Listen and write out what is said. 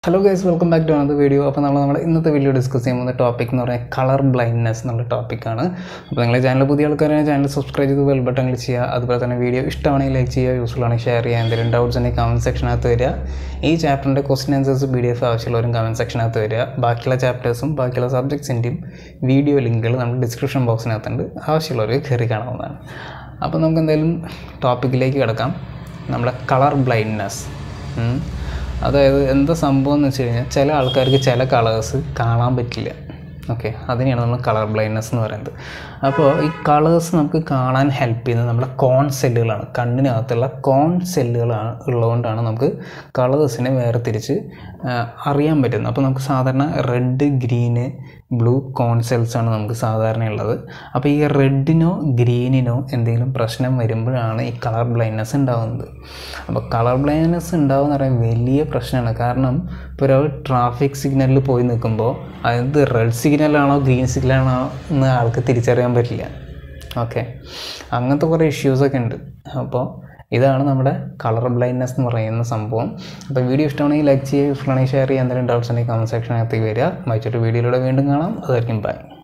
hello guys welcome back to another video അപ്പോൾ നമ്മൾ നമ്മുടെ ഇന്നത്തെ വീഡിയോ ഡിസ്കസ് ചെയ്യാൻ പോകുന്ന ടോപ്പിക് എന്ന് പറയുന്നത് കളർ ബ്ലൈൻഡ്നെസ് എന്നുള്ള ടോപ്പിക്കാണ് അപ്പോൾ നിങ്ങൾ ചാനൽ പുതിയ ആൾക്കാരെ ചാനൽ സബ്സ്ക്രൈബ് ചെയ്ത് ബെൽ ബട്ടൺ ക്ലിക്ക് ചെയ്യുക അതുപോലെ തന്നെ വീഡിയോ ഇഷ്ടമാണെങ്കിൽ ലൈക്ക് ചെയ്യുക യൂസ്ഫുൾ ആണെങ്കിൽ ഷെയർ ചെയ്യുക എന്തെങ്കിലും ഡൗട്ട്സ് ഉണ്ടെങ്കിൽ കമൻറ്റ് സെക്ഷനകത്ത് വരിക ഈ ചാപ്റ്ററിൻ്റെ question answers P D F ആവശ്യമുള്ളവരും കമൻറ്റ് സെക്ഷനകത്ത് വരിക ബാക്കിയുള്ള ചാപ്റ്റേഴ്സും ബാക്കിയുള്ള സബ്ജക്ട്സിൻ്റെയും വീഡിയോ ലിങ്കുകൾ നമ്മുടെ ഡിസ്ക്രിപ്ഷൻ ബോക്സിനകത്തുണ്ട് ആവശ്യമുള്ളവർ കയറി കാണാവുന്നതാണ് അപ്പോൾ നമുക്ക് എന്തായാലും ടോപ്പിക്കിലേക്ക് കിടക്കാം നമ്മുടെ കളർ ബ്ലൈൻഡ്നെസ് അതായത് എന്താ സംഭവം എന്ന് വെച്ച് കഴിഞ്ഞാൽ ചില ആൾക്കാർക്ക് ചില കളേഴ്സ് കാണാൻ പറ്റില്ല ഓക്കെ അതിനെയാണ് നമ്മൾ കളർ ബ്ലൈൻഡ്നെസ് എന്ന് പറയുന്നത് അപ്പോൾ ഈ കളേഴ്സ് നമുക്ക് കാണാൻ ഹെൽപ്പ് ചെയ്യുന്നത് നമ്മുടെ കോൺ സെല്ലുകളാണ് കണ്ണിനകത്തുള്ള കോൺ സെല്ലുകളാണ് ഉള്ളതുകൊണ്ടാണ് നമുക്ക് കളേഴ്സിനെ വേർതിരിച്ച് ആ, അറിയാൻ പറ്റുന്നത് അപ്പോൾ നമുക്ക് സാധാരണ red green blue cone cells ആണ് നമുക്ക് സാധാരണ ഉള്ളത് അപ്പോൾ ഈ റെഡിനോ ഗ്രീനിനോ എന്തെങ്കിലും പ്രശ്നം വരുമ്പോഴാണ് ഈ കളർ ബ്ലൈൻഡ്നെസ് ഉണ്ടാകുന്നത് അപ്പോൾ കളർ ബ്ലൈൻഡ്നെസ് ഉണ്ടാകുന്ന പറയാൻ വലിയ പ്രശ്നമാണ് കാരണം ഇപ്പോൾ ഒരാൾ ട്രാഫിക് സിഗ്നലിൽ പോയി നിൽക്കുമ്പോൾ അത് റെഡ് സിഗ്നലാണോ ഗ്രീൻ സിഗ്നലാണോ എന്ന് ആൾക്ക് തിരിച്ചറിയാൻ പറ്റില്ല ഓക്കെ അങ്ങനത്തെ കുറേ ഇഷ്യൂസൊക്കെ ഉണ്ട് അപ്പോൾ ഇതാണ് നമ്മുടെ കളർ ബ്ലൈൻഡ്നെസ് എന്ന് പറയുന്ന സംഭവം അപ്പോൾ വീഡിയോ ഇഷ്ടമാണെങ്കിൽ ലൈക്ക് ചെയ്യുക യൂസ്ഫുൾ ആണെങ്കിൽ ഷെയർ ചെയ്യുക എന്തെങ്കിലും ഡൗട്ട്സ് ഉണ്ടെങ്കിൽ കമൻറ്റ് സെക്ഷനകത്തേക്ക് വരിക മറ്റൊരു വീഡിയോയിലൂടെ വീണ്ടും കാണാം അതായിരിക്കും ബൈ